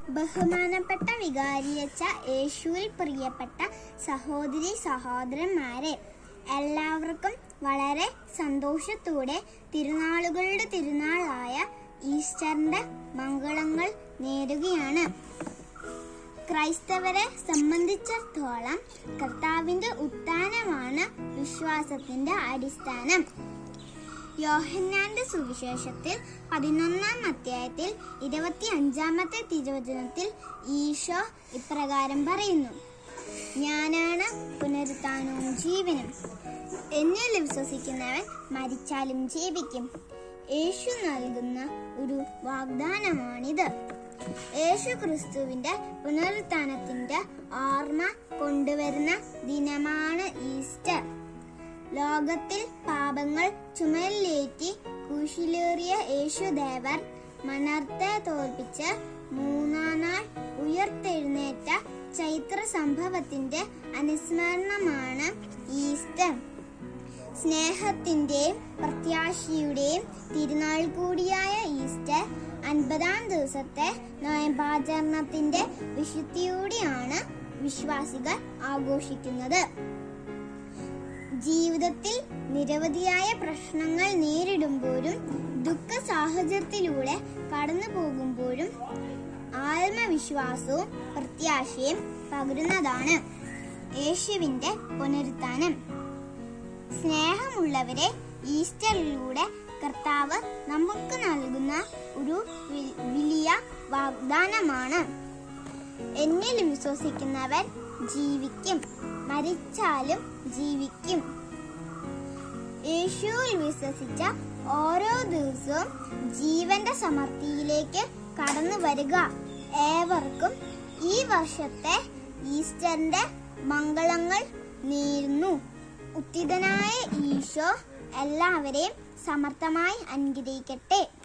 ബഹുമാനപ്പെട്ട വികാരിയച്ച യേശുവിൽ പ്രിയപ്പെട്ട സഹോദരി സഹോദരന്മാരെ എല്ലാവർക്കും വളരെ സന്തോഷത്തോടെ തിരുനാളുകളുടെ തിരുനാളായ ഈസ്റ്ററിന്റെ മംഗളങ്ങൾ നേരുകയാണ് ക്രൈസ്തവരെ സംബന്ധിച്ചിടത്തോളം കർത്താവിന്റെ ഉത്ഥാനമാണ് വിശ്വാസത്തിന്റെ അടിസ്ഥാനം യോഹന്നാന്റെ സുവിശേഷത്തിൽ പതിനൊന്നാം അധ്യായത്തിൽ ഇരുപത്തി അഞ്ചാമത്തെ തിരുവചനത്തിൽ ഈശോ ഇപ്രകാരം പറയുന്നു ഞാനാണ് പുനരുത്ഥാനവും ജീവനും എന്നിൽ വിശ്വസിക്കുന്നവൻ മരിച്ചാലും ജീവിക്കും യേശു നൽകുന്ന ഒരു വാഗ്ദാനമാണിത് യേശു ക്രിസ്തുവിന്റെ പുനരുത്ഥാനത്തിന്റെ ഓർമ്മ കൊണ്ടുവരുന്ന ദിനമാണ് ഈസ്റ്റർ ലോകത്തിൽ പാപങ്ങൾ ചുമലിലേറ്റി കുശിലേറിയ യേശുദേവർ മണർത്തെ തോൽപ്പിച്ച് മൂന്നാം നാൾ ഉയർത്തെഴുന്നേറ്റ ചൈത്ര സംഭവത്തിന്റെ അനുസ്മരണമാണ് ഈസ്റ്റർ സ്നേഹത്തിന്റെയും പ്രത്യാശയുടെയും തിരുനാൾ കൂടിയായ ഈസ്റ്റർ അൻപതാം ദിവസത്തെ നോയമ്പാചരണത്തിന്റെ വിശുദ്ധിയോടെയാണ് വിശ്വാസികൾ ആഘോഷിക്കുന്നത് ജീവിതത്തിൽ നിരവധിയായ പ്രശ്നങ്ങൾ നേരിടുമ്പോഴും ദുഃഖ സാഹചര്യത്തിലൂടെ കടന്നു പോകുമ്പോഴും ആത്മവിശ്വാസവും പ്രത്യാശയും പകരുന്നതാണ് യേശുവിന്റെ പുനരുത്ഥാനം സ്നേഹമുള്ളവരെ ഈസ്റ്ററിലൂടെ കർത്താവ് നമുക്ക് നൽകുന്ന ഒരു വി- വലിയ വാഗ്ദാനമാണ് എന്നിൽ വിശ്വസിക്കുന്നവൻ ജീവിക്കും മരിച്ചാലും ജീവിക്കും യേശുവിൽ വിശ്വസിച്ച ഓരോ ദിവസവും ജീവന്റെ സമൃദ്ധിയിലേക്ക് കടന്നു വരിക ഏവർക്കും ഈ വർഷത്തെ ഈസ്റ്ററിന്റെ മംഗളങ്ങൾ നേരുന്നു ഉത്തിതനായ ഈശോ എല്ലാവരെയും സമർത്ഥമായി അനുഗ്രഹിക്കട്ടെ